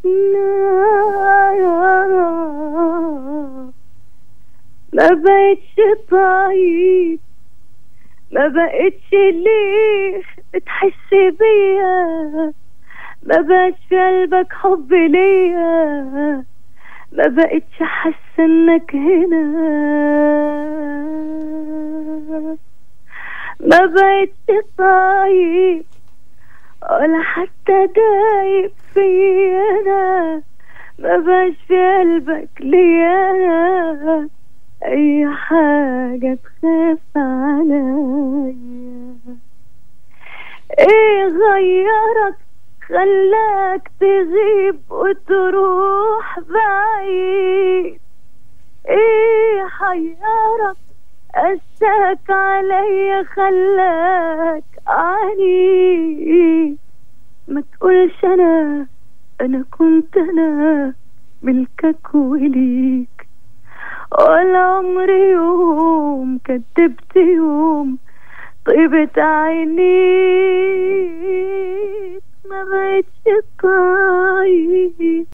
ما بقتش طيب ما بقتش ليه بتحس بيا ما بقتش في قلبك حب ليا ما بقتش حاسه انك هنا ما بقتش طيب ولا حتى دايب فيا انا ما بقاش في قلبك ليا أنا اي حاجة تخاف عليا ايه غيرك خلاك تغيب وتروح بعيد ايه حيرك قساك عليا خلاك عنيد ما تقولش انا انا كنت انا ملكك وليك ولا عمري يوم كدبت يوم طيبت عينيك ما بقتش طايق